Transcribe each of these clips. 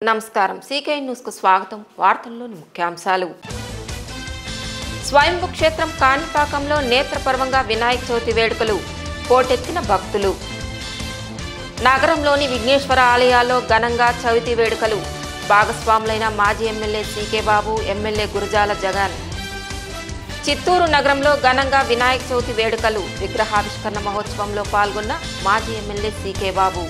నమస్కారం సీకే న్యూస్కు స్వాగతం వార్తల్లోని ముఖ్యాంశాలు స్వయంభు క్షేత్రం కాణిపాకంలో నేత్రపర్వంగా వినాయక చవితి వేడుకలు పోటెత్తిన భక్తులు నగరంలోని విఘ్నేశ్వర ఆలయాల్లో ఘనంగా చవితి వేడుకలు భాగస్వాములైన మాజీ MLA CK Babu MLA Gurajala Jagan Chittoor నగరంలో ఘనంగా వినాయక చవితి వేడుకలు విగ్రహావిష్కరణ మహోత్సవంలో పాల్గొన్న మాజీ ఎమ్మెల్యే సీకే బాబు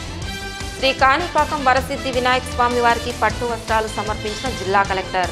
శ్రీ కాణిపాకం వరసిద్ధి వినాయక స్వామి వారికి పట్టు వస్త్రాలు సమర్పించిన జిల్లా కలెక్టర్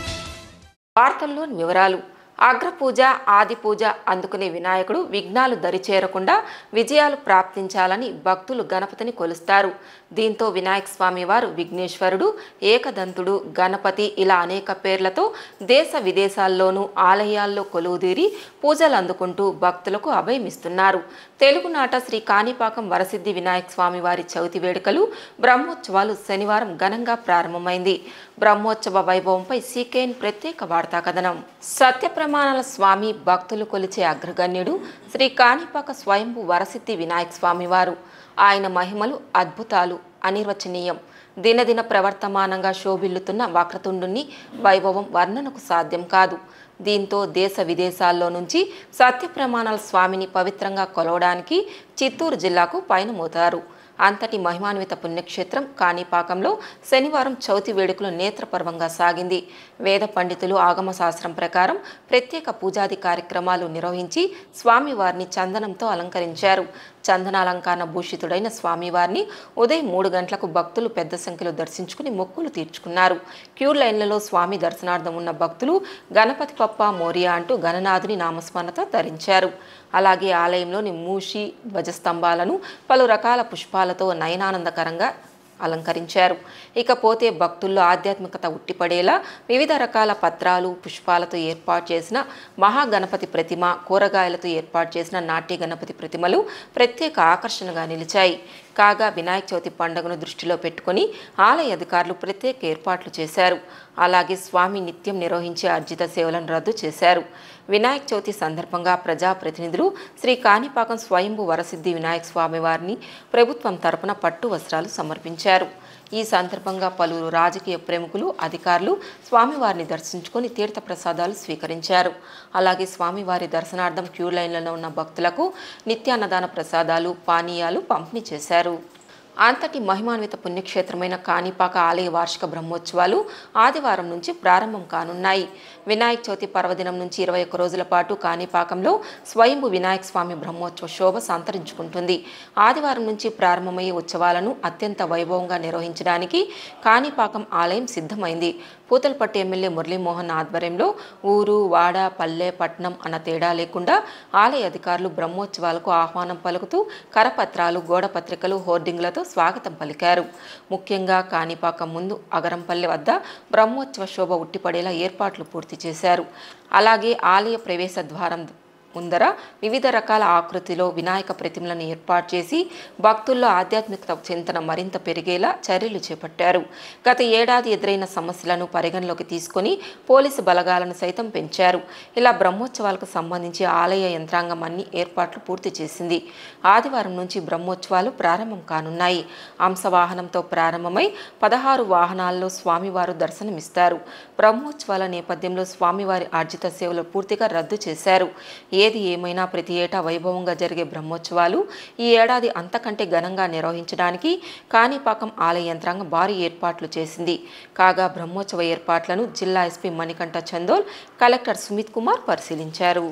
వార్తల్లోని వివరాలు అగ్రపూజ ఆది పూజ అందుకునే వినాయకుడు విఘ్నాలు దరిచేరకుండా విజయాలు ప్రాప్తించాలని భక్తులు గణపతిని కొలుస్తారు దీంతో వినాయక స్వామి వారు విఘ్నేశ్వరుడు ఏకదంతుడు గణపతి ఇలా అనేక పేర్లతో దేశ విదేశాల్లోనూ ఆలయాల్లో కొలువుదీరి పూజలు అందుకుంటూ భక్తులకు అభయమిస్తున్నారు తెలుగునాట శ్రీ కాణిపాకం వరసిద్ధి వినాయక స్వామి వారి చవితి వేడుకలు బ్రహ్మోత్సవాలు శనివారం ఘనంగా ప్రారంభమైంది బ్రహ్మోత్సవ వైభవంపై సీకేన్ ప్రత్యేక వార్తా కథనం సత్య ప్రమాణాల స్వామి భక్తులు కొలిచే అగ్రగణ్యుడు శ్రీ కాణిపాక స్వయంభు వరసిద్ధి వినాయక స్వామి వారు ఆయన మహిమలు అద్భుతాలు అనిర్వచనీయం దినదిన ప్రవర్తమానంగా శోభిల్లుతున్న వక్రతుండుని వైభవం వర్ణనకు సాధ్యం కాదు దీంతో దేశ విదేశాల్లో నుంచి సత్య ప్రమాణాల స్వామిని పవిత్రంగా కొలవడానికి చిత్తూరు జిల్లాకు పయనమవుతారు అంతటి మహిమాన్విత పుణ్యక్షేత్రం కాణిపాకంలో శనివారం చవితి వేడుకలు నేత్రపర్వంగా సాగింది వేద పండితులు ఆగమ శాస్త్రం ప్రకారం ప్రత్యేక పూజాది కార్యక్రమాలు నిర్వహించి స్వామివారిని చందనంతో అలంకరించారు చందనాలంకరణ భూషితుడైన స్వామివారిని ఉదయం మూడు గంటలకు భక్తులు పెద్ద సంఖ్యలో దర్శించుకుని మొక్కులు తీర్చుకున్నారు క్యూ లైన్లలో స్వామి దర్శనార్థం ఉన్న భక్తులు గణపతి పప్ప మోరియా అంటూ గణనాథుని నామస్మరణతో ధరించారు అలాగే ఆలయంలోని మూషి ధ్వజస్తంభాలను పలు రకాల పుష్పాలతో నయనానందకరంగా అలంకరించారు ఇకపోతే భక్తుల్లో ఆధ్యాత్మికత ఉట్టిపడేలా వివిధ రకాల పత్రాలు పుష్పాలతో ఏర్పాటు చేసిన మహాగణపతి ప్రతిమ కూరగాయలతో ఏర్పాటు చేసిన నాట్య గణపతి ప్రతిమలు ప్రత్యేక ఆకర్షణగా నిలిచాయి కాగా వినాయక చవితి పండుగను దృష్టిలో పెట్టుకుని ఆలయ అధికారులు ప్రత్యేక ఏర్పాట్లు చేశారు అలాగే స్వామి నిత్యం నిర్వహించే అర్జిత సేవలను రద్దు చేశారు వినాయక చవితి సందర్భంగా ప్రజాప్రతినిధులు శ్రీ కాణిపాకం స్వయంభు వరసిద్ధి వినాయక స్వామి వారిని ప్రభుత్వం తరపున పట్టు వస్త్రాలు సమర్పించారు ఈ సందర్భంగా పలువురు రాజకీయ ప్రముఖులు అధికారులు స్వామివారిని దర్శించుకొని తీర్థప్రసాదాలు స్వీకరించారు అలాగే స్వామివారి దర్శనార్థం క్యూ లైన్లలో ఉన్న భక్తులకు నిత్యాన్నదాన ప్రసాదాలు పానీయాలు పంపిణీ చేశారు అంతటి మహిమాన్విత పుణ్యక్షేత్రమైన కాణిపాక ఆలయ వార్షిక బ్రహ్మోత్సవాలు ఆదివారం నుంచి ప్రారంభం కానున్నాయి వినాయక చవితి పర్వదినం నుంచి ఇరవై ఒక్క రోజుల పాటు కాణిపాకంలో స్వయంభు వినాయక స్వామి బ్రహ్మోత్సవ శోభ సంతరించుకుంటుంది ఆదివారం నుంచి ప్రారంభమయ్యే ఉత్సవాలను అత్యంత వైభవంగా నిర్వహించడానికి కాణిపాకం ఆలయం సిద్ధమైంది పూతలపట్టు ఎమ్మెల్యే మురళీమోహన్ ఆధ్వర్యంలో ఊరు వాడ పల్లె పట్నం అన్న తేడా లేకుండా ఆలయ అధికారులు బ్రహ్మోత్సవాలకు ఆహ్వానం పలుకుతూ కరపత్రాలు గోడ పత్రికలు హోర్డింగ్లతో స్వాగతం పలికారు ముఖ్యంగా కాణిపాకం ముందు అగరంపల్లి వద్ద బ్రహ్మోత్సవ శోభ ఉట్టిపడేలా ఏర్పాట్లు పూర్తి చేశారు అలాగే ఆలయ ప్రవేశ ద్వారం ముందర వివిధ రకాల ఆకృతిలో వినాయక ప్రతిమలను ఏర్పాటు చేసి భక్తుల్లో ఆధ్యాత్మికత చింతన మరింత పెరిగేలా చర్యలు చేపట్టారు గత ఏడాది ఎదురైన సమస్యలను పరిగణలోకి తీసుకొని పోలీసు బలగాలను సైతం పెంచారు ఇలా బ్రహ్మోత్సవాలకు సంబంధించి ఆలయ యంత్రాంగం అన్ని ఏర్పాట్లు పూర్తి చేసింది ఆదివారం నుంచి బ్రహ్మోత్సవాలు ప్రారంభం కానున్నాయి అంశవాహనంతో ప్రారంభమై పదహారు వాహనాల్లో స్వామివారు దర్శనమిస్తారు బ్రహ్మోత్సవాల నేపథ్యంలో స్వామివారి ఆర్జిత సేవలు పూర్తిగా రద్దు చేశారు ఏది ఏమైనా ప్రతి ఏటా వైభవంగా జరిగే బ్రహ్మోత్సవాలు ఈ ఏడాది అంతకంటే ఘనంగా నిర్వహించడానికి కాణిపాకం ఆలయ యంత్రాంగం భారీ ఏర్పాట్లు చేసింది కాగా బ్రహ్మోత్సవ ఏర్పాట్లను జిల్లా ఎస్పీ మణికంఠ చందోల్ కలెక్టర్ సుమిత్ కుమార్ పరిశీలించారు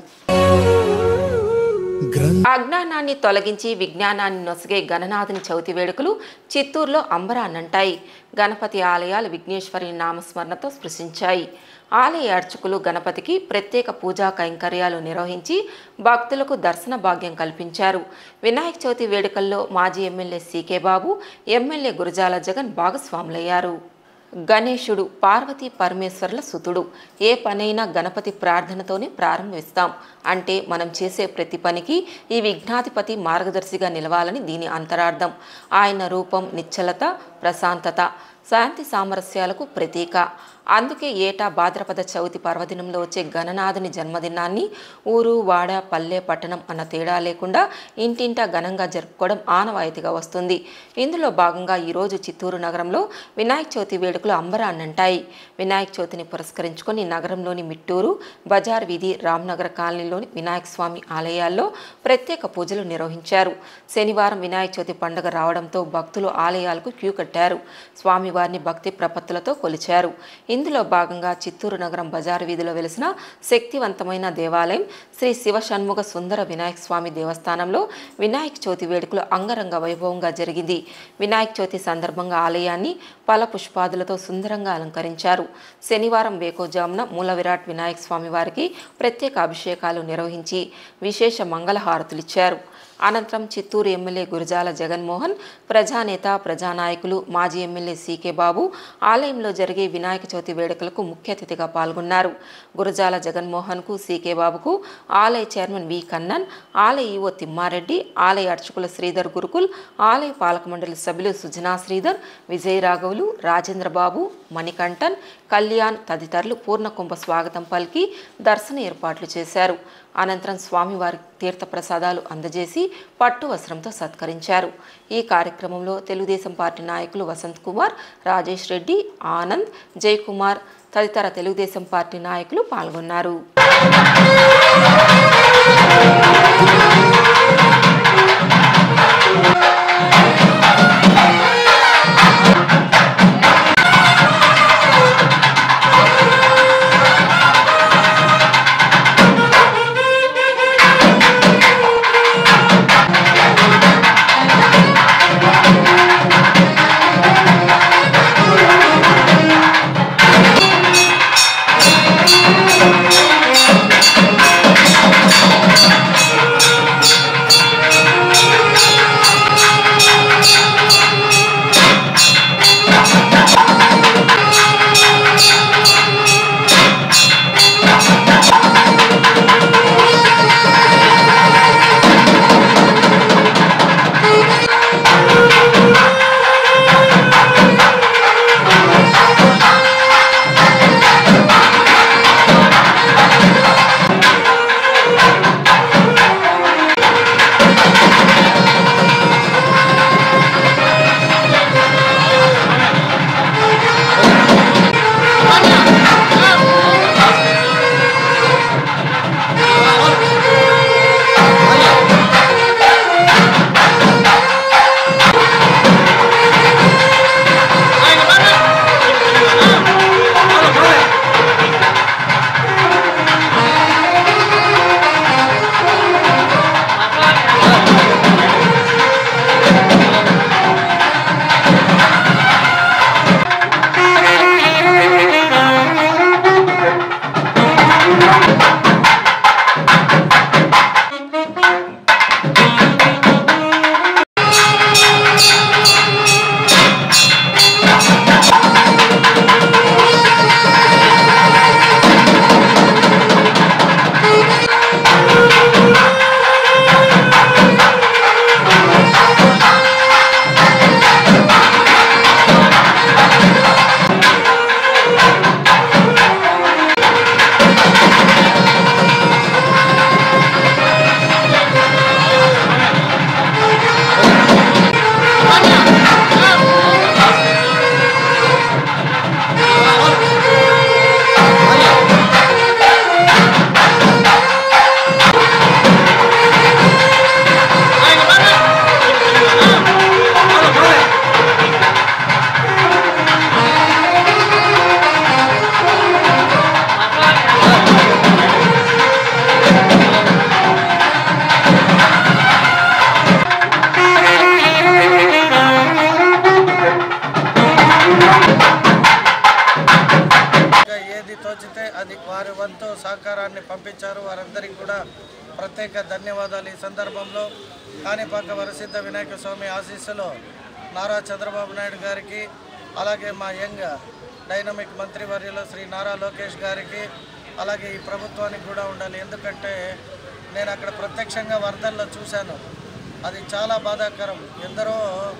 అజ్ఞానాన్ని తొలగించి విజ్ఞానాన్ని నొసగే గణనాథుని చవితి వేడుకలు చిత్తూరులో అంబరాన్నంటాయి గణపతి ఆలయాలు విఘ్నేశ్వరి నామస్మరణతో స్పృశించాయి ఆలయ అర్చకులు గణపతికి ప్రత్యేక పూజా కైంకర్యాలు నిర్వహించి భక్తులకు దర్శన భాగ్యం కల్పించారు వినాయక చవితి వేడుకల్లో మాజీ MLA CK Babu MLA Gurajala Jagan భాగస్వాములయ్యారు గణేశుడు పార్వతీ పరమేశ్వరుల సుతుడు ఏ పనైనా గణపతి ప్రార్థనతోనే ప్రారంభిస్తాం అంటే మనం చేసే ప్రతి పనికి ఈ విఘ్నాధిపతి మార్గదర్శిగా నిలవాలని దీని అంతరార్థం ఆయన రూపం నిశ్చలత ప్రశాంతత శాంతి సామరస్యాలకు ప్రతీక అందుకే ఏటా భాద్రపద చవితి పర్వదినంలో వచ్చే గణనాథుని జన్మదినాన్ని ఊరు వాడ పల్లె పట్టణం అన్న తేడా లేకుండా ఇంటింటా ఘనంగా జరుపుకోవడం ఆనవాయితీగా వస్తుంది ఇందులో భాగంగా ఈరోజు చిత్తూరు నగరంలో వినాయక చవితి వేడుకలు అంబరాన్నంటాయి వినాయక చవితిని పురస్కరించుకొని నగరంలోని మిట్టూరు బజార్ వీధి రామ్నగర్ కాలనీలోని వినాయక స్వామి ఆలయాల్లో ప్రత్యేక పూజలు నిర్వహించారు శనివారం వినాయక చవితి పండుగ రావడంతో భక్తులు ఆలయాలకు క్యూ కట్టారు స్వామివారిని భక్తి ప్రపత్తులతో కొలిచారు ఇందులో భాగంగా చిత్తూరు నగరం బజారు వీధిలో వెలిసిన శక్తివంతమైన దేవాలయం శ్రీ శివ షణ్ముగ సుందర వినాయక స్వామి దేవస్థానంలో వినాయక చవితి వేడుకలు అంగరంగ వైభవంగా జరిగింది వినాయక చవితి సందర్భంగా ఆలయాన్ని పల పుష్పాదులతో సుందరంగా అలంకరించారు శనివారం వేకోజామున మూల విరాట్ వినాయక స్వామి వారికి ప్రత్యేక అభిషేకాలు నిర్వహించి విశేష మంగళహారతులిచ్చారు అనంతరం చిత్తూరు ఎమ్మెల్యే గురజాల జగన్మోహన్ ప్రజానేత ప్రజానాయకులు మాజీ ఎమ్మెల్యే సీకే బాబు ఆలయంలో జరిగే వినాయక చవితి వేడుకలకు ముఖ్య అతిథిగా పాల్గొన్నారు గురజాల జగన్మోహన్కు సీకే బాబుకు ఆలయ చైర్మన్ వి కన్నన్ ఆలయ ఈవో తిమ్మారెడ్డి ఆలయ అర్చకుల శ్రీధర్ గురుకుల్ ఆలయ పాలక మండలి సభ్యులు సుజనా శ్రీధర్ విజయ రాఘవులు రాజేంద్ర బాబు మణికంఠన్ కళ్యాణ్ తదితరులు పూర్ణకుంభ స్వాగతం పలికి దర్శన ఏర్పాట్లు చేశారు అనంతరం స్వామివారి తీర్థప్రసాదాలు అందజేసి పట్టు వస్త్రంతో సత్కరించారు ఈ కార్యక్రమంలో తెలుగుదేశం పార్టీ నాయకులు వసంత్ కుమార్ రాజేష్ రెడ్డి ఆనంద్ జయకుమార్ తదితర తెలుగుదేశం పార్టీ నాయకులు పాల్గొన్నారు ఇంకా ఏది తోచితే అది వారి వంతు సహకారాన్ని పంపించారు వారందరికీ కూడా ప్రత్యేక ధన్యవాదాలు ఈ సందర్భంలో కాణిపాక వరసిద్ధ వినాయక స్వామి ఆశీస్సులో నారా చంద్రబాబు నాయుడు గారికి అలాగే మా యంగ్ డైనమిక్ మంత్రివర్యులు శ్రీ నారా లోకేష్ గారికి అలాగే ఈ ప్రభుత్వానికి కూడా ఉండాలి ఎందుకంటే నేను అక్కడ ప్రత్యక్షంగా వరదల్లో చూశాను అది చాలా బాధాకరం ఎందరో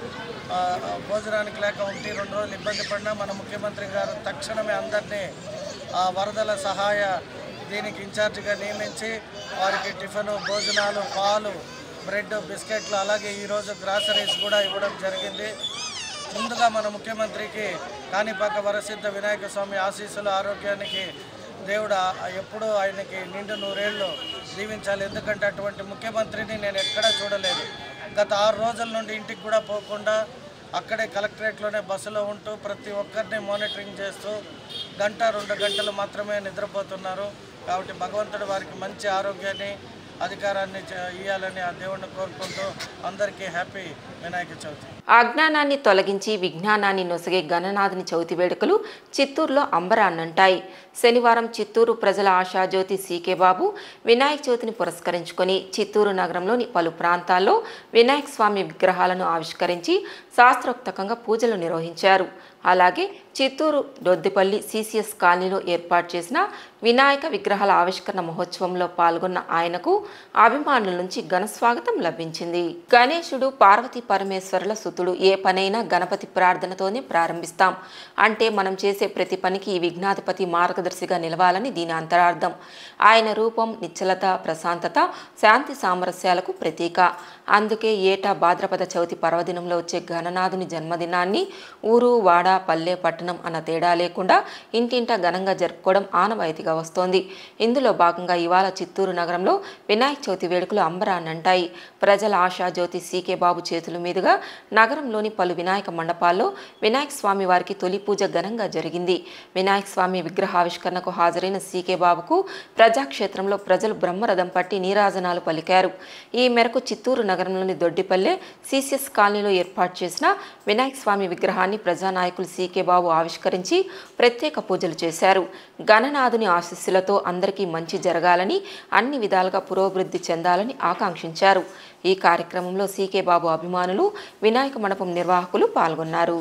ఆ, భోజనానికి లేక ఒకటి రెండు రోజులు ఇబ్బంది పడినా మన ముఖ్యమంత్రి గారు తక్షణమే అందరినీ ఆ వరదల సహాయ దీనికి ఇన్ఛార్జిగా నియమించి వారికి టిఫిన్ భోజనాలు పాలు బ్రెడ్ బిస్కెట్లు అలాగే ఈరోజు గ్రాసరీస్ కూడా ఇవ్వడం జరిగింది ముందుగా మన ముఖ్యమంత్రికి కాణిపాక వరసిద్ధ వినాయక స్వామి ఆశీస్సులు ఆరోగ్యానికి దేవుడు ఆ- ఎప్పుడూ ఆయనకి నిండు నూరేళ్ళు దీవించాలి ఎందుకంటే అటువంటి ముఖ్యమంత్రిని నేను ఎక్కడా చూడలేదు గత ఆరు రోజుల నుండి ఇంటికి కూడా పోకుండా అక్కడే కలెక్టరేట్లోనే బస్సులో ఉంటూ ప్రతి ఒక్కరిని మానిటరింగ్ చేస్తూ గంట రెండు గంటలు మాత్రమే నిద్రపోతున్నారు కాబట్టి భగవంతుడు వారికి మంచి ఆరోగ్యాన్ని అధికారాన్ని చ- ఇవ్వాలని ఆ దేవుణ్ణి కోరుకుంటూ అందరికీ హ్యాపీ వినాయక చవితి అజ్ఞానాన్ని తొలగించి విజ్ఞానాన్ని నొసగే గణనాథుని చవితి వేడుకలు చిత్తూరులో అంబరాన్నంటాయి శనివారం చిత్తూరు ప్రజల ఆశాజ్యోతి సీకే బాబు వినాయక చవితిని పురస్కరించుకొని చిత్తూరు నగరంలోని పలు ప్రాంతాల్లో వినాయక స్వామి విగ్రహాలను ఆవిష్కరించి శాస్త్రోక్తకంగా పూజలు నిర్వహించారు అలాగే చిత్తూరు దొద్దిపల్లి సిసిఎస్ కాలనీలో ఏర్పాటు చేసిన వినాయక విగ్రహాల ఆవిష్కరణ మహోత్సవంలో పాల్గొన్న ఆయనకు అభిమానుల నుంచి ఘన స్వాగతం లభించింది గణేశుడు పార్వతీ పరమేశ్వరుల సుతుడు ఏ పనైనా గణపతి ప్రార్థనతోనే ప్రారంభిస్తాం అంటే మనం చేసే ప్రతి పనికి ఈ విఘ్నాధిపతి మార్గదర్శిగా నిలవాలని దీని అంతరార్థం ఆయన రూపం నిశ్చలత ప్రశాంతత శాంతి సామరస్యాలకు ప్రతీక అందుకే ఏటా భాద్రపద చవితి పర్వదినంలో వచ్చే గణనాథుని జన్మదినాన్ని ఊరు వాడ పల్లె పట్టణం అన్న తేడా లేకుండా ఇంటింటా ఘనంగా జరుపుకోవడం ఆనవాయితీగా వస్తోంది ఇందులో భాగంగా ఇవాళ చిత్తూరు నగరంలో వినాయక చవితి వేడుకలు అంబరాన్నంటాయి ప్రజల ఆశా జ్యోతి సీకే బాబు చేతుల మీదుగా నగరంలోని పలు వినాయక మండపాల్లో వినాయక స్వామి వారికి తొలి పూజ ఘనంగా జరిగింది వినాయక స్వామి విగ్రహావిష్కరణకు హాజరైన సీకే బాబుకు ప్రజాక్షేత్రంలో ప్రజలు బ్రహ్మరథం పట్టి నీరాజనాలు పలికారు ఈ మేరకు చిత్తూరు నగరంలోని దొడ్డిపల్లె సిసిఎస్ కాలనీలో ఏర్పాటు చేసిన వినాయక స్వామి విగ్రహాన్ని ప్రజానాయకులు సీకే బాబు ఆవిష్కరించి ప్రత్యేక పూజలు చేశారు గణనాథుని ఆశీస్సులతో అందరికీ మంచి జరగాలని అన్ని విధాలుగా పురోభివృద్ధి చెందాలని ఆకాంక్షించారు ఈ కార్యక్రమంలో సీకే బాబు అభిమానులు వినాయక మండపం నిర్వాహకులు పాల్గొన్నారు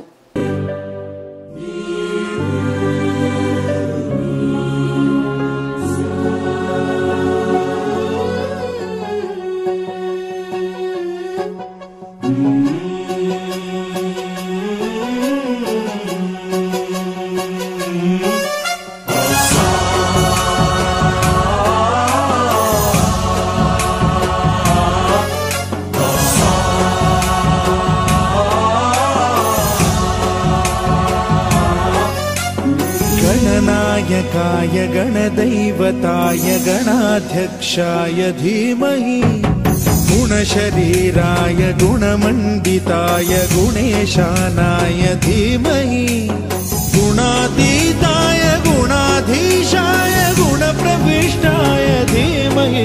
गणनायकाय गणदैवताय गणाध्यक्षाय धीमहि गुणशरीराय गुणमण्डिताय गुणेशानाय धीमहि गुणातीताय गुणाधीशाय गुणप्रविष्टाय धीमहि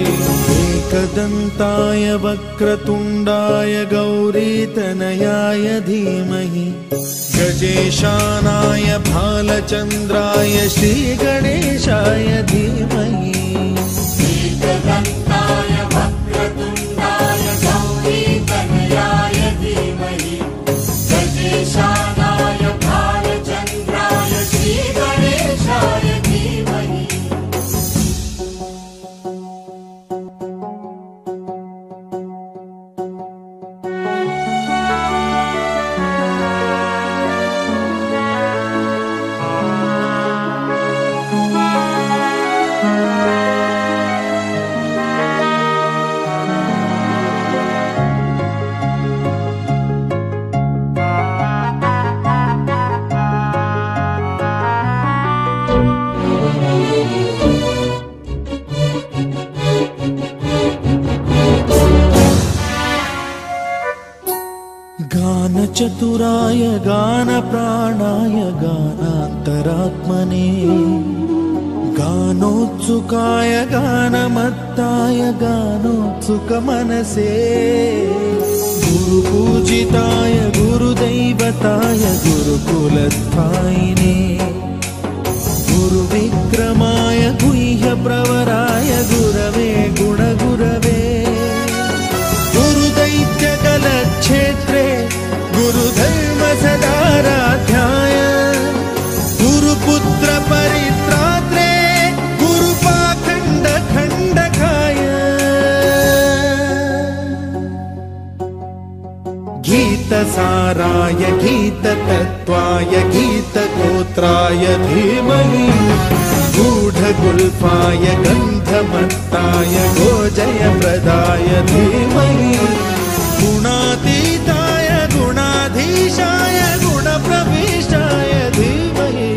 एकदन्ताय वक्रतुण्डाय गौरीतनयाय धीमहि गजेशानाय भालचन्द्राय श्रीगणेशाय धीमहि एकदन्ताय वक्रतुण्डाय गौरीतनयाय धीमहि गजेशानाय भालचन्द्राय श्रीगणेशाय धीमहि गानचतुराय गानप्राणाय गानान्तरात्मने गानोत्सुकाय गानमत्ताय गानोत्सुकमनसे गुरुपूजिताय गुरुदैवताय गुरुकुलस्थायिने गुरुविक्रमाय गुह्यप्रवराय गुरवे गुणगुरवे गुरुदैत्यकलक्षेत्रे गुरुधर्म सदाराध्याय गुरुपुत्रपरित्रात्रे गुरुपाखण्डखण्डकाय गीत गीतसाराय गीततत्त्वाय गीतगोत्राय धीमहि गूढगुल्फाय गन्धमत्ताय गोजयप्रदाय धीमहि गुणातीताय गुणाधीशाय गुणप्रविशाय धीमहि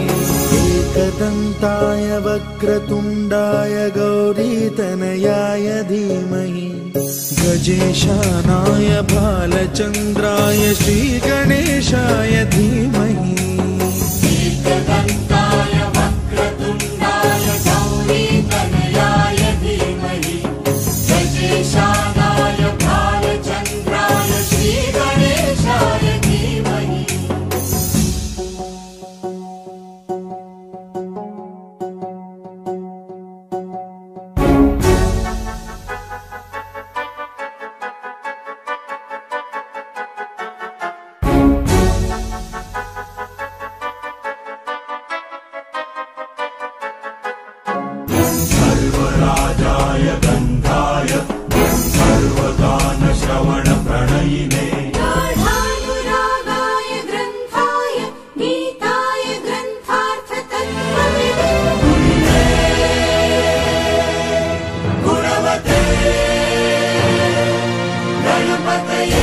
एकदन्ताय वक्रतुण्डाय गौरीतनयाय धीमहि गजेशानाय बालचन्द्राय श्रीगणेशाय धीमहि एकदन्ताय वक्रतुण्डाय गौरीतनयाय धीमहि गजेशानाय भालचन्द्राय श्रीगणेशाय धीमहि गाढानुरागाय ग्रन्थाय गीताय ग्रन्थार्थतत्त्वविदे गुणवते गणपतये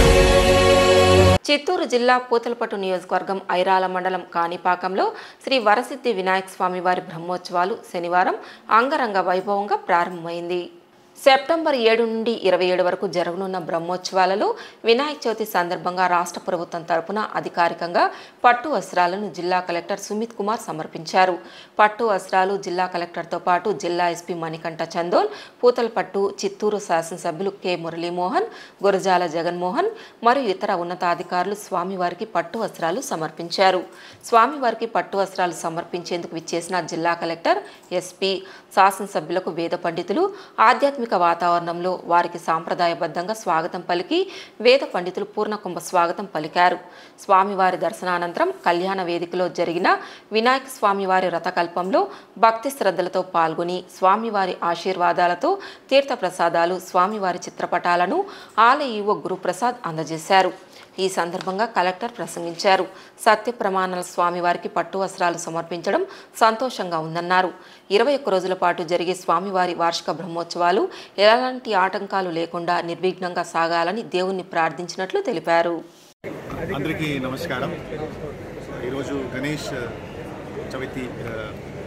చిత్తూరు జిల్లా పూతలపట్టు నియోజకవర్గం ఐరాల మండలం కాణిపాకంలో శ్రీ వరసిద్ధి వినాయక స్వామి వారి బ్రహ్మోత్సవాలు శనివారం అంగరంగ వైభవంగా ప్రారంభమైంది సెప్టెంబర్ ఏడు నుండి ఇరవై ఏడు వరకు జరగనున్న బ్రహ్మోత్సవాలలో వినాయక చవితి సందర్భంగా రాష్ట్ర ప్రభుత్వం తరపున అధికారికంగా పట్టు వస్త్రాలను జిల్లా కలెక్టర్ సుమిత్ కుమార్ సమర్పించారు పట్టు వస్త్రాలు జిల్లా కలెక్టర్తో పాటు జిల్లా ఎస్పీ మణికంఠ చందోల్ పూతలపట్టు చిత్తూరు శాసనసభ్యులు కె మురళీమోహన్ గురజాల జగన్మోహన్ మరియు ఇతర ఉన్నతాధికారులు స్వామివారికి పట్టు వస్త్రాలు సమర్పించారు స్వామివారికి పట్టు వస్త్రాలు సమర్పించేందుకు విచ్చేసిన జిల్లా కలెక్టర్ ఎస్పీ శాసనసభ్యులకు వేద పండితులు ఆధ్యాత్మిక వాతావరణంలో వారికి సాంప్రదాయబద్ధంగా స్వాగతం పలికి వేద పండితులు పూర్ణకుంభ స్వాగతం పలికారు స్వామివారి దర్శనానంతరం కళ్యాణ వేదికలో జరిగిన వినాయక స్వామివారి రథకల్పంలో భక్తి శ్రద్ధలతో పాల్గొని స్వామివారి ఆశీర్వాదాలతో తీర్థప్రసాదాలు స్వామివారి చిత్రపటాలను ఆలయ ఈవో గురుప్రసాద్ అందజేశారు ఈ సందర్భంగా కలెక్టర్ ప్రసంగించారు సత్య ప్రమాణాల స్వామివారికి పట్టు వస్త్రాలు సమర్పించడం సంతోషంగా ఉందన్నారు ఇరవై ఒక్క రోజుల పాటు జరిగే స్వామివారి వార్షిక బ్రహ్మోత్సవాలు ఎలాంటి ఆటంకాలు లేకుండా నిర్విఘ్నంగా సాగాలని దేవుణ్ణి ప్రార్థించినట్లు తెలిపారు అందరికీ నమస్కారం ఈరోజు గణేష్ చవితి ఆ,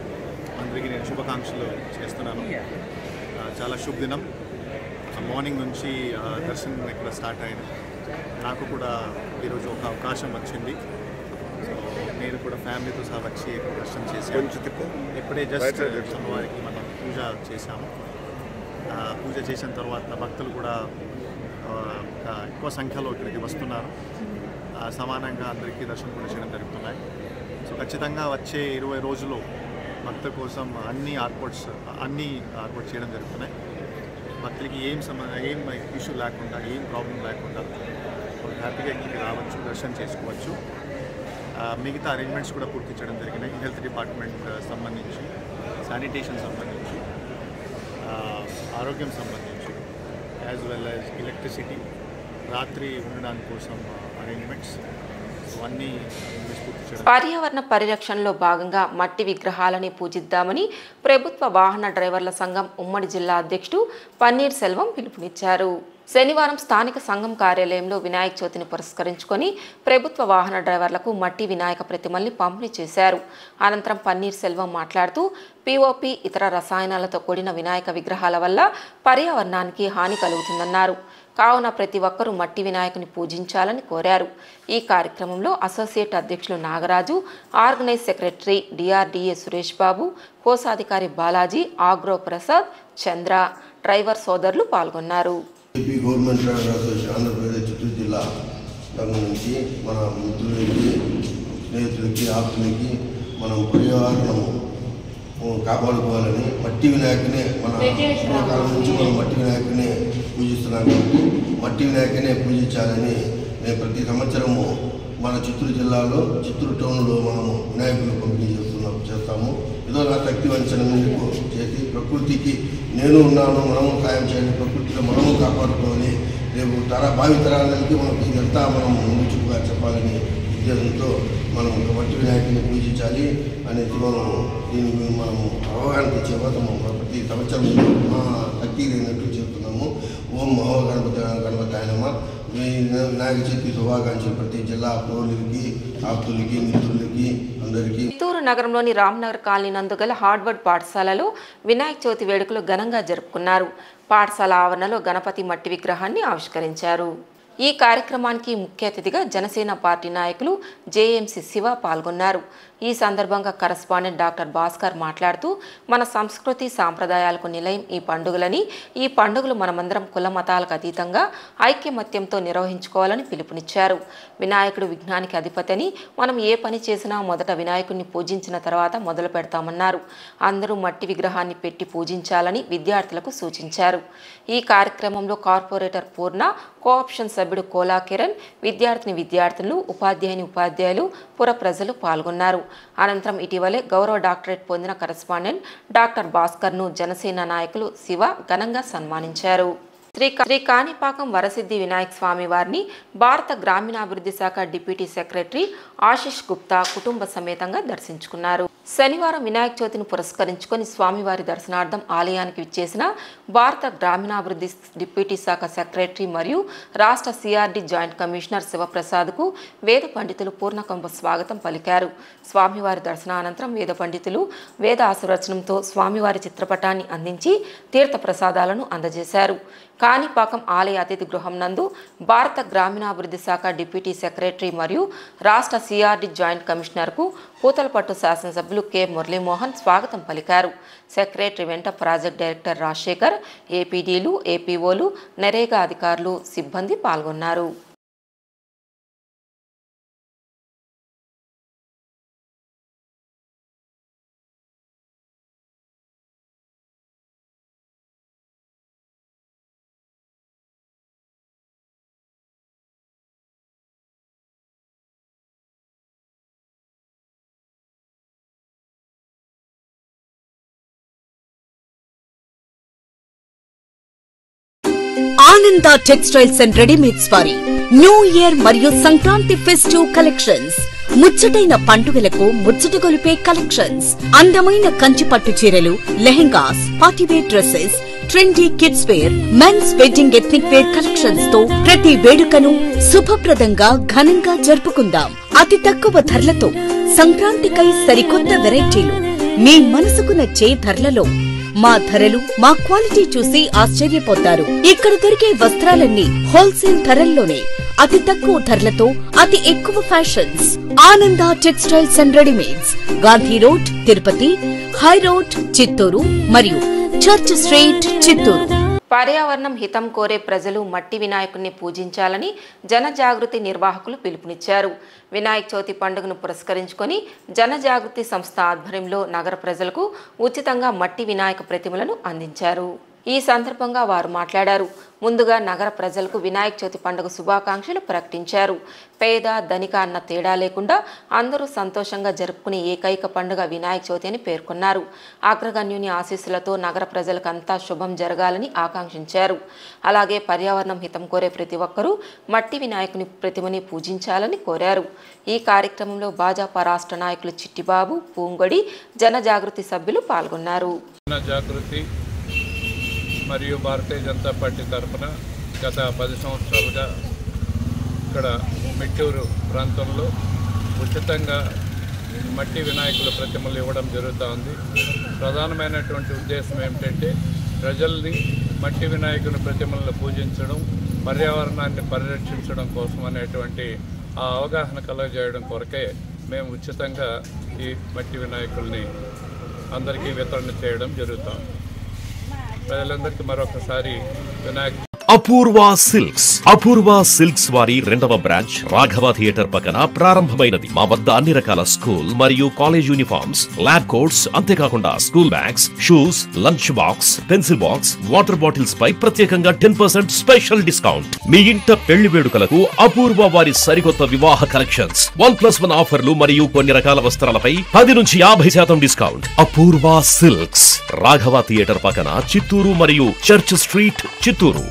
అందరికీ నేను శుభాకాంక్షలు చేస్తున్నాను ఆ, చాలా శుభ దినం ఆ, మార్నింగ్ నుంచి ఆ, దర్శనం ఇక్కడ స్టార్ట్ అయింది నాకు కూడా ఈరోజు ఒక అవకాశం వచ్చింది సో నేను కూడా ఫ్యామిలీతో సహా వచ్చి ఇక్కడ దర్శనం చేశాను ఇప్పుడే జస్ట్ అమ్మవారికి మనం పూజ చేశాము ఆ, పూజ చేసిన తర్వాత భక్తులు కూడా ఆ, ఒక ఎక్కువ సంఖ్యలో ఇక్కడికి వస్తున్నారు ఆ, సమానంగా అందరికీ దర్శనం కూడా చేయడం జరుగుతున్నాయి సో ఖచ్చితంగా వచ్చే ఇరవై రోజులు భక్తుల కోసం అన్ని ఏర్పాట్స్ అన్ని ఏర్పాటు చేయడం జరుగుతున్నాయి భక్తులకి ఏం సమ ఏం ఇష్యూ లేకుండా ఏం ప్రాబ్లం లేకుండా వాళ్ళు హ్యాపీగా ఇక్కడికి రావచ్చు దర్శనం చేసుకోవచ్చు ఆ, మిగతా అరేంజ్మెంట్స్ కూడా పూర్తి చేయడం జరిగినాయి హెల్త్ డిపార్ట్మెంట్ సంబంధించి శానిటేషన్ సంబంధించి ఆ, ఆరోగ్యం సంబంధించి యాజ్ వెల్ యాజ్ ఎలక్ట్రిసిటీ రాత్రి ఉండడానికి కోసం అరేంజ్మెంట్స్ సో అన్నీ arrangements పూర్తి చేయడం పర్యావరణ పరిరక్షణలో భాగంగా మట్టి విగ్రహాలని పూజిద్దామని ప్రభుత్వ వాహన డ్రైవర్ల సంఘం ఉమ్మడి జిల్లా అధ్యక్షుడు పన్నీర్ సెల్వం పిలుపునిచ్చారు శనివారం స్థానిక సంఘం కార్యాలయంలో వినాయక చవితిని పురస్కరించుకొని ప్రభుత్వ వాహన డ్రైవర్లకు మట్టి వినాయక ప్రతిమల్ని పంపిణీ చేశారు అనంతరం పన్నీర్ సెల్వం మాట్లాడుతూ పిఓపి ఇతర రసాయనాలతో కూడిన వినాయక విగ్రహాల వల్ల పర్యావరణానికి హాని కలుగుతుందన్నారు కావున ప్రతి ఒక్కరూ మట్టి వినాయకుని పూజించాలని కోరారు ఈ కార్యక్రమంలో అసోసియేట్ అధ్యక్షులు Nagaraju organise secretary DRDA Suresh Babu కోశాధికారి బాలాజీ ఆగ్రో ప్రసాద్ చంద్ర డ్రైవర్ సోదరులు పాల్గొన్నారు AP government travel association Andhra Pradesh Chittoor జిల్లా సంఘం నుంచి మన మిత్రులకి స్నేహితులకి ఆప్తులకి మనం పర్యావరణము ఓ, కాపాడుకోవాలని మట్టి వినాయకునే మన పూర్వకాలం నుంచి మనం మట్టి వినాయకునే పూజిస్తున్నాం కాబట్టి మట్టి వినాయకునే పూజించాలని మేము ప్రతి సంవత్సరము మన చిత్తూరు జిల్లాలో చిత్తూరు టౌన్లో మనము వినాయకులు పంపిణీ చేస్తున్నాం చేస్తాము ఏదో నా శక్తి వంచన మేరకు చేసి ప్రకృతికి నేను ఉన్నాను మనము సాయం చేయాలి ప్రకృతిలో మనము కాపాడుకోవాలి రేపు తర భావి తరాలకి మనకి ఇదంతా మనం ముందు చూపుగా చెప్పాలని ఉద్దేశంతో మనం ఒక మట్టి వినాయకుడిని పూజించాలి అనేది మనం దీనికి మనం అవగాహన తెచ్చే కోసం ప్రతి సంవత్సరం మా భక్తి అయినట్టు చెప్తున్నాము ఓం మహో గణపతి గణపతి ఆయనమ్మ మీ వినాయక చవితి శుభాకాంక్షలు ప్రతి జిల్లా పౌరులకి ఆప్తులకి మిత్రులకి అందరికీ చిత్తూరు నగరంలోని రామ్నగర్ కాలనీ నందు గల హార్డ్వర్డ్ పాఠశాలలో వినాయక చవితి వేడుకలు ఘనంగా జరుపుకున్నారు పాఠశాల ఆవరణలో గణపతి మట్టి విగ్రహాన్ని ఆవిష్కరించారు ఈ కార్యక్రమానికి ముఖ్య అతిథిగా జనసేన పార్టీ నాయకులు జేఎంసీ శివ పాల్గొన్నారు ఈ సందర్భంగా కరస్పాండెంట్ డాక్టర్ భాస్కర్ మాట్లాడుతూ మన సంస్కృతి సాంప్రదాయాలకు నిలయం ఈ పండుగలని ఈ పండుగలు మనమందరం కుల మతాలకు అతీతంగా ఐక్యమత్యంతో నిర్వహించుకోవాలని పిలుపునిచ్చారు వినాయకుడు విఘ్నానికి అధిపతిని మనం ఏ పని చేసినా మొదట వినాయకుడిని పూజించిన తర్వాత మొదలు పెడతామన్నారు అందరూ మట్టి విగ్రహాన్ని పెట్టి పూజించాలని విద్యార్థులకు సూచించారు ఈ కార్యక్రమంలో కార్పొరేటర్ పూర్ణ కోఆప్షన్ సభ్యుడు కోలా కిరణ్ విద్యార్థిని విద్యార్థులు ఉపాధ్యాయుని ఉపాధ్యాయులు పుర ప్రజలు పాల్గొన్నారు అనంతరం ఇటీవలే గౌరవ డాక్టరేట్ పొందిన కరెస్పాండెంట్ డాక్టర్ భాస్కర్ను జనసేన నాయకులు శివ ఘనంగా సన్మానించారు శ్రీ శ్రీ కాణిపాకం వరసిద్ధి వినాయక స్వామి వారిని భారత గ్రామీణాభివృద్ధి శాఖ డిప్యూటీ సెక్రటరీ ఆశిష్ గుప్తా కుటుంబ సమేతంగా దర్శించుకున్నారు శనివారం వినాయక చవితిని పురస్కరించుకొని స్వామివారి దర్శనార్థం ఆలయానికి విచ్చేసిన భారత గ్రామీణాభివృద్ధి డిప్యూటీ శాఖ సెక్రటరీ మరియు రాష్ట్ర సిఆర్డి జాయింట్ కమిషనర్ శివప్రసాద్కు వేద పండితులు పూర్ణకంబ స్వాగతం పలికారు స్వామివారి దర్శనానంతరం వేద పండితులు వేద ఆశీర్వచనంతో స్వామివారి చిత్రపటాన్ని అందించి తీర్థ ప్రసాదాలను అందజేశారు కాణిపాకం ఆలయ అతిథి గృహం నందు భారత గ్రామీణాభివృద్ధి శాఖ డిప్యూటీ సెక్రటరీ మరియు రాష్ట్ర సిఆర్డి జాయింట్ కమిషనర్కు పూతలపట్టు శాసనసభ్యులు కె మురళీమోహన్ స్వాగతం పలికారు సెక్రటరీ వెంట ప్రాజెక్ట్ డైరెక్టర్ రాజశేఖర్ ఏపీడీలు ఏపీఓలు నరేగా అధికారులు సిబ్బంది పాల్గొన్నారు ఆనంద టెక్స్టైల్స్ అండ్ రెడీమేడ్స్ వారి న్యూ ఇయర్ మరియు సంక్రాంతి ఫెస్టివ్ కలెక్షన్స్ ముచ్చటైన పండుగలకు ముచ్చట గొలిపే కలెక్షన్స్ అందమైన కంచి పట్టు చీరలు lehengas party wear dresses trendy kids wear men's wedding ethnic wear collections తో ప్రతి వేడుకను శుభప్రదంగా ఘనంగా జరుపుకుందాం అతి తక్కువ ధరలతో సంక్రాంతికై సరికొత్త వెరైటీలు మీ మనసుకు నచ్చే ధరలలో మా ధరలు మా క్వాలిటీ చూసి ఆశ్చర్యపోతారు ఇక్కడ దొరికే వస్త్రాలన్నీ హోల్సేల్ ధరల్లోనే అతి తక్కువ ధరలతో అతి ఎక్కువ fashions Ananda textiles and readymades Gandhi road Tirupati high road Chittoor మరియు చర్చ్ స్ట్రీట్ చిత్తూరు పర్యావరణం హితం కోరే ప్రజలు మట్టి వినాయకుడిని పూజించాలని జనజాగృతి నిర్వాహకులు పిలుపునిచ్చారు వినాయక చవితి పండుగను పురస్కరించుకొని జనజాగృతి సంస్థ ఆధ్వర్యంలో నగర ప్రజలకు ఉచితంగా మట్టి వినాయక ప్రతిమలను అందించారు ఈ సందర్భంగా వారు మాట్లాడారు ముందుగా నగర ప్రజలకు వినాయక చవితి పండుగ శుభాకాంక్షలు ప్రకటించారు పేద ధనిక అన్న తేడా లేకుండా అందరూ సంతోషంగా జరుపుకునే ఏకైక పండుగ వినాయక చవితి అని పేర్కొన్నారు అగ్రగణ్యుని ఆశీస్సులతో నగర ప్రజలకు అంతా శుభం జరగాలని ఆకాంక్షించారు అలాగే పర్యావరణం హితం కోరే ప్రతి ఒక్కరూ మట్టి వినాయకుని ప్రతిమని పూజించాలని కోరారు ఈ కార్యక్రమంలో భాజపా రాష్ట్ర నాయకులు చిట్టిబాబు పూంగొడి జనజాగృతి సభ్యులు పాల్గొన్నారు జన జాగృతి మరియు భారతీయ జనతా పార్టీ తరఫున గత పది సంవత్సరాలుగా ఇక్కడ మిట్టూరు ప్రాంతంలో ఉచితంగా మట్టి వినాయకుల ప్రతిమలు ఇవ్వడం జరుగుతూ ఉంది ప్రధానమైనటువంటి ఉద్దేశం ఏమిటంటే ప్రజల్ని మట్టి వినాయకుని ప్రతిమలను పూజించడం పర్యావరణాన్ని పరిరక్షించడం కోసం అనేటువంటి ఆ అవగాహన కలగజేయడం కొరకే మేము ఉచితంగా ఈ మట్టి వినాయకుల్ని అందరికీ వితరణ చేయడం జరుగుతుంది ప్రజలందరికీ మరొకసారి వినాయక అపూర్వ సిల్క్స్ అపూర్వ సిల్క్స్ వారి రెండవ బ్రాంచ్ రాఘవ థియేటర్ పక్కన ప్రారంభమైనది మా వద్ద అన్ని రకాల స్కూల్ మరియు కాలేజ్ యూనిఫామ్స్ ల్యాబ్ కోట్స్ అంతేకాకుండా school bags shoes lunch box pencil box water bottles పై ప్రత్యేకంగా టెన్ పర్సెంట్ స్పెషల్ డిస్కౌంట్ మీ ఇంట పెళ్లి వేడుకలకు అపూర్వ వారి సరికొత్త వివాహ కలెక్షన్స్ వన్ ప్లస్ వన్ ఆఫర్లు మరియు కొన్ని రకాల వస్త్రాలపై పది నుంచి యాభై శాతం discount Apoorva silks Raghava theatre పక్కన చిత్తూరు మరియు చర్చ్ స్ట్రీట్ చిత్తూరు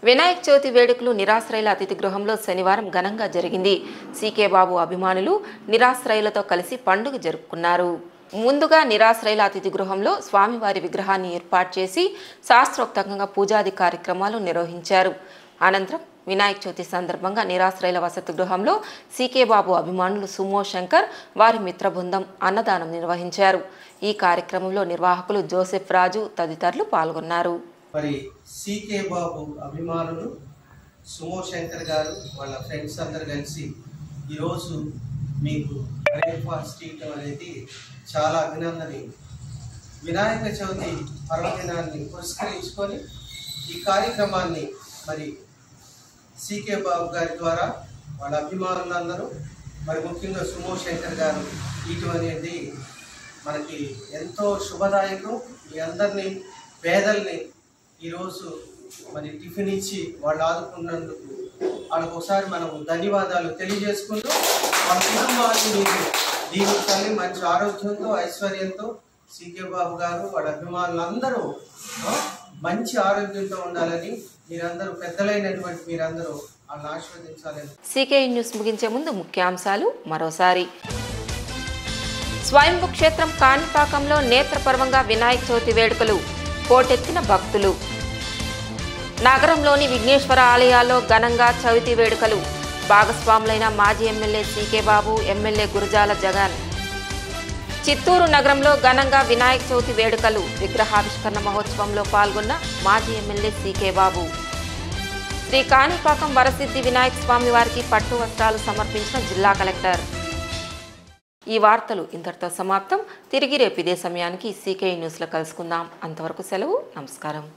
వినాయక చవితి వేడుకలు నిరాశ్రయుల అతిథి గృహంలో శనివారం ఘనంగా జరిగింది సీకే బాబు అభిమానులు నిరాశ్రయులతో కలిసి పండుగ జరుపుకున్నారు ముందుగా నిరాశ్రయుల అతిథి గృహంలో స్వామివారి విగ్రహాన్ని ఏర్పాటు చేసి శాస్త్రోక్తంగా పూజాది కార్యక్రమాలు నిర్వహించారు అనంతరం వినాయక చవితి సందర్భంగా నిరాశ్రయుల వసతి గృహంలో సీకే బాబు అభిమానులు సుమో శంకర్ వారి మిత్ర బృందం అన్నదానం నిర్వహించారు ఈ కార్యక్రమంలో నిర్వాహకులు జోసెఫ్ రాజు తదితరులు పాల్గొన్నారు మరి సీకే బాబు అభిమానులు సుమో శంకర్ గారు వాళ్ళ ఫ్రెండ్స్ అందరు కలిసి ఈరోజు మీకు బ్రేక్ఫాస్ట్ ఇవ్వడం అనేది చాలా అభినందనీయం వినాయక చవితి పర్వదినాన్ని పురస్కరించుకొని ఈ కార్యక్రమాన్ని మరి సీకే బాబు గారి ద్వారా వాళ్ళ అభిమానులందరూ మరి ముఖ్యంగా సుమో శంకర్ గారు ఇటు అనేది మనకి ఎంతో శుభదాయకం మీ అందరినీ పేదల్ని ఈరోజు మరి టిఫిన్ ఇచ్చి వాళ్ళు ఆదుకున్నందుకు వాళ్ళకు ఒకసారి మనం ధన్యవాదాలు తెలియజేసుకుంటూ వాళ్ళ కుటుంబాన్ని మీరు దీవించాలి మంచి ఆరోగ్యంతో ఐశ్వర్యంతో సీకే బాబు గారు వాళ్ళ అభిమానులందరూ ఆ, మంచి ఆరోగ్యంతో ఉండాలని మీరందరూ పెద్దలైనటువంటి మీరందరూ వాళ్ళని ఆశీర్వదించాలని సీకే న్యూస్ ముగించే ముందు ముఖ్యాంశాలు మరోసారి స్వయంభు క్షేత్రం కాణిపాకంలో నేత్రపర్వంగా వినాయక చవితి వేడుకలు పోటెత్తిన భక్తులు నగరంలోని విఘ్నేశ్వర ఆలయాల్లో ఘనంగా చవితి వేడుకలు భాగస్వాములైన మాజీ MLA CK Babu MLA Gurajala Jagan Chittoor నగరంలో ఘనంగా వినాయక చవితి వేడుకలు విగ్రహావిష్కరణ మహోత్సవంలో పాల్గొన్న మాజీ ఎమ్మెల్యే సీకే బాబు శ్రీ కాణిపాకం వరసిద్ధి వినాయక స్వామి వారికి పట్టు వస్త్రాలు సమర్పించిన జిల్లా కలెక్టర్ ఈ వార్తలు ఇంతటితో సమాప్తం తిరిగి రేపు ఇదే సమయానికి సీకే న్యూస్లో కలుసుకుందాం అంతవరకు సెలవు నమస్కారం